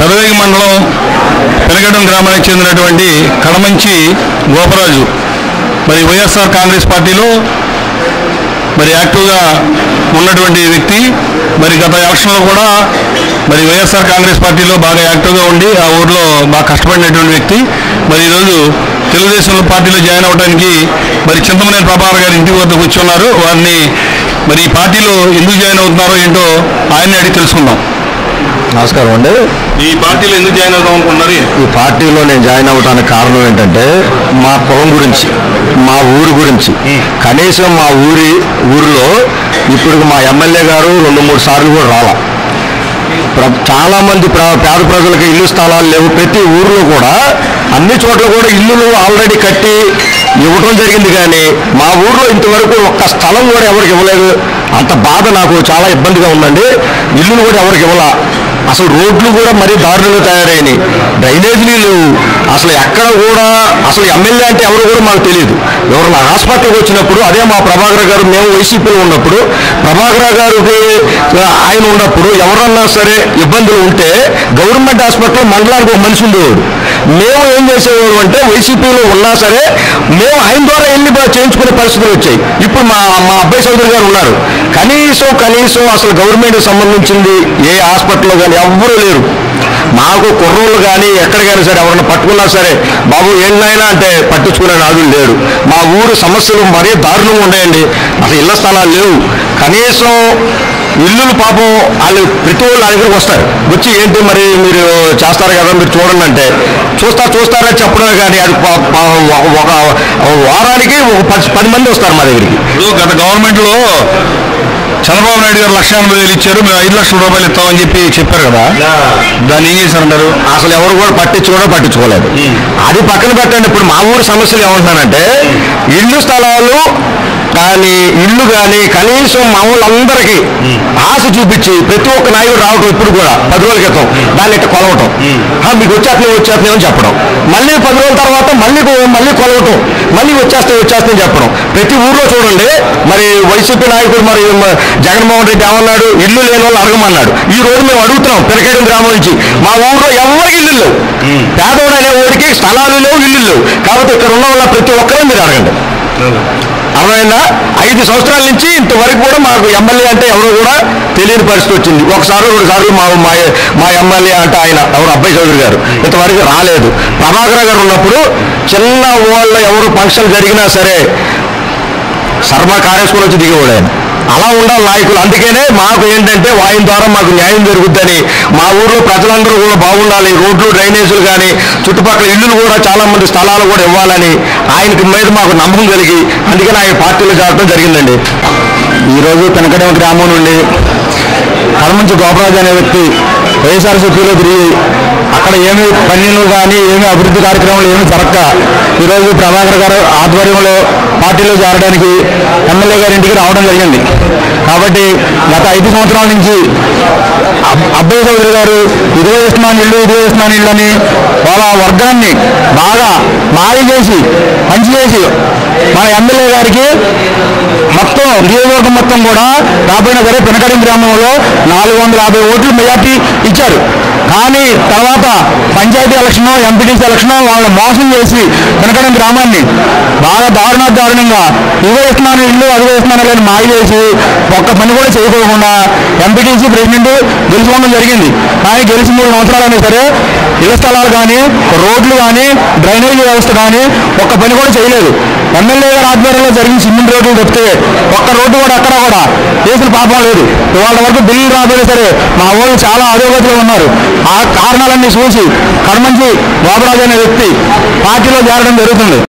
పెదవేగి మండలం పెనగడం గ్రామానికి చెందినటువంటి కడమంచి గోపరాజు మరి వైఎస్ఆర్ కాంగ్రెస్ పార్టీలో మరి యాక్టివ్గా ఉన్నటువంటి వ్యక్తి మరి గత ఎలక్షన్లో కూడా మరి వైఎస్ఆర్ కాంగ్రెస్ పార్టీలో బాగా యాక్టివ్గా ఉండి ఆ ఊర్లో బాగా కష్టపడినటువంటి వ్యక్తి మరి ఈరోజు తెలుగుదేశం పార్టీలో జాయిన్ అవ్వడానికి మరి చింతమనేని ప్రభాకర్ గారి ఇంటి వద్ద కూర్చున్నారు వారిని మరి ఈ పార్టీలో ఎందుకు జాయిన్ అవుతున్నారో ఏంటో ఆయన్ని అడిగి తెలుసుకుందాం నమస్కారం అండి ఈ పార్టీలో ఎందుకు జాయిన్ అవుదాం అనుకున్నారు ఈ పార్టీలో నేను జాయిన్ అవ్వడానికి కారణం ఏంటంటే మా పొలం గురించి మా ఊరి గురించి కనీసం మా ఊరి ఊరిలో ఇప్పుడు మా ఎమ్మెల్యే గారు రెండు మూడు సార్లు కూడా రాలా ప్ర- చాలా మంది ప్ర- పేద ప్రజలకు ఇల్లు స్థలాలు లేవు ప్రతి ఊరిలో కూడా అన్ని చోట్ల కూడా ఇల్లులు ఆల్రెడీ కట్టి ఇవ్వడం జరిగింది కానీ మా ఊర్లో ఇంతవరకు ఒక్క స్థలం కూడా ఎవరికి ఇవ్వలేదు అంత బాధ నాకు చాలా ఇబ్బందిగా ఉందండి ఇల్లులు కూడా ఎవరికి ఇవ్వాల అసలు రోడ్లు కూడా మరీ దారుణంగా తయారైనాయి డ్రైనేజీలు లేవు అసలు ఎక్కడ కూడా అసలు ఎమ్మెల్యే అంటే ఎవరు కూడా మాకు తెలియదు ఎవరైనా హాస్పిటల్కి వచ్చినప్పుడు అదే మా ప్రభాకర్ గారు మేము వైసీపీలో ఉన్నప్పుడు ప్రభాకర్ గారికి ఆయన ఉన్నప్పుడు ఎవరన్నా సరే ఇబ్బందులు ఉంటే గవర్నమెంట్ హాస్పిటల్ మండలానికి ఒక మనిషి ఉండేవాడు మేము ఏం చేసేవాడు అంటే వైసీపీలో ఉన్నా సరే మేము ఆయన ద్వారా వెళ్ళి బా- చేయించుకునే పరిస్థితులు వచ్చాయి ఇప్పుడు మా మా అబ్బాయి చౌదరి గారు ఉన్నారు కనీసం కనీసం అసలు గవర్నమెంట్కి సంబంధించింది ఏ హాస్పిటల్లో కానీ ఎవ్వరూ లేరు మాకు కుర్రోళ్ళు కానీ ఎక్కడికైనా సరే ఎవరైనా పట్టుకున్నా సరే బాబు ఏంటైనా అంటే పట్టించుకునే నాదులు లేడు మా ఊరు సమస్యలు మరీ దారుణంగా ఉన్నాయండి అసలు ఇళ్ల స్థలాలు లేవు కనీసం ఇల్లులు పాపం వాళ్ళు ప్రతి వాళ్ళు నా దగ్గరకు వస్తారు వచ్చి ఏంటి మరి మీరు చేస్తారు కదా మీరు చూడండి అంటే చూస్తా చూస్తారా చెప్పడమే కానీ అది పా- పా- ఒక ఒక వారానికి ఒక పది పది మంది వస్తారు మా దగ్గరికి ఇప్పుడు గత గవర్నమెంట్లో చంద్రబాబు నాయుడు గారు లక్ష ఎనభై వేలు ఇచ్చారు మేము ఐదు లక్షల రూపాయలు ఇస్తామని చెప్పి చెప్పారు కదా దాన్ని ఏం చేశారంటారు అసలు ఎవరు కూడా పట్టించుకోవడం పట్టించుకోలేదు అది పక్కన పెట్టండి ఇప్పుడు మా ఊరు సమస్యలు ఏమంటున్నానంటే ఇల్లు స్థలాలు కానీ ఇల్లు కానీ కనీసం మా ఊళ్ళందరికీ ఆశ చూపించి ప్రతి ఒక్క నాయకుడు రావటం ఇప్పుడు కూడా పది రోజుల క్రితం దాన్ని ఇట్ట కొలవటం "ఆ, మీకు వచ్చేస్తున్నాయి వచ్చేస్తున్నాయి అని చెప్పడం మళ్ళీ పది రోజుల తర్వాత మళ్ళీ కొ- మళ్ళీ కొలవటం మళ్ళీ వచ్చేస్తాయి వచ్చేస్తాయి చెప్పడం ప్రతి ఊర్లో చూడండి మరి వైసీపీ నాయకుడు మరి మ- జగన్మోహన్ రెడ్డి ఏమన్నాడు ఇల్లు లేని వాళ్ళు అడగమన్నాడు ఈ రోజు మేము అడుగుతున్నాం పిరకేడం గ్రామం నుంచి మా ఊర్లో ఎవరికి ఇల్లు లేవు పేదవాడు అనే ఊరికి స్థలాలు లేవు ఇల్లు లేవు కాబట్టి ఇక్కడ ఉన్న వాళ్ళ ప్రతి ఒక్కరూ మీరు అడగండి అర్థమైందా ఐదు సంవత్సరాల నుంచి ఇంతవరకు కూడా మాకు ఎమ్మెల్యే అంటే ఎవరు కూడా తెలియని పరిస్థితి వచ్చింది ఒకసారి రెండు సార్లు మా మా మా ఎమ్మెల్యే అంటే ఆయన ఎవరు అబ్బాయి చౌదరి గారు ఇంతవరకు రాలేదు ప్రభాకర్ గారు ఉన్నప్పుడు చిన్న వాళ్ళ ఎవరు ఫంక్షన్ జరిగినా సరే సర్వ కార్యస్కూల్ వచ్చి దిగేవాడు ఆయన అలా ఉండాలి నాయకులు అందుకనే మాకు ఏంటంటే ఆయన ద్వారా మాకు న్యాయం జరుగుద్దని మా ఊర్లో ప్రజలందరూ కూడా బాగుండాలి రోడ్లు డ్రైనేజీలు కానీ చుట్టుపక్కల ఇల్లులు కూడా చాలా మంది స్థలాలు కూడా ఇవ్వాలని ఆయనకి మీద మాకు నమ్మకం కలిగి అందుకని ఆయన పార్టీలో చేరడం జరిగిందండి ఈరోజు పెనకడమ గ్రామం నుండి కడమంచి గోపరాజు అనే వ్యక్తి వైఎస్ఆర్సీపీలో తిరిగి అక్కడ ఏమి పనులు కానీ ఏమి అభివృద్ధి కార్యక్రమాలు ఏమి జరగక ఈరోజు ప్రభాకర్ గారు ఆధ్వర్యంలో పార్టీలో చేరడానికి ఎమ్మెల్యే గారి ఇంటికి రావడం జరిగింది కాబట్టి గత ఐదు సంవత్సరాల నుంచి అబ్- అబ్బాయి చౌదరి గారు ఇదే ఇస్తున్నాను ఇల్లు ఇదే ఇస్తున్నాను ఇల్లు అని వాళ్ళ వర్గాన్ని బాగా మాయ చేసి మంచి చేసి మన ఎమ్మెల్యే గారికి మొత్తం నియోజకవర్గం మొత్తం కూడా రాబోయిన సరే పినకడం గ్రామంలో నాలుగు వందల యాభై ఓట్లు మెజార్టీ ఇచ్చారు కానీ తర్వాత పంచాయతీ ఎలక్షన్ ఎంపీటీసీ ఎలక్షన్ వాళ్ళని మోసం చేసి పినకడం గ్రామాన్ని బాగా దారుణ దారుణంగా ఇవే ఇస్తున్నాను ఇల్లు అదివే ఇస్తున్నాను అని మాయ చేసి ఒక్క పని కూడా చేయకోకుండా ఎంపీటీసీ ప్రెసిడెంట్ గెలుచుకోవడం జరిగింది కానీ గెలిచి మూడు సంవత్సరాలైనా సరే ఇళ్ల స్థలాలు కానీ రోడ్లు కానీ డ్రైనేజీ వ్యవస్థ కానీ ఒక్క పని కూడా చేయలేదు ఎమ్మెల్యే గారి ఆధ్వర్యంలో జరిగిన సిమెంట్ రోడ్లు తప్పితే ఒక్క రోడ్డు కూడా అక్కడ కూడా వేసిన పాపం లేదు ఇవాళ వరకు బిల్లులు రాబోయే సరే మా వాళ్ళు చాలా అధోగతిలో ఉన్నారు ఆ కారణాలన్నీ చూసి కడమంచి బాబురాజు అనే వ్యక్తి పార్టీలో చేరడం జరుగుతుంది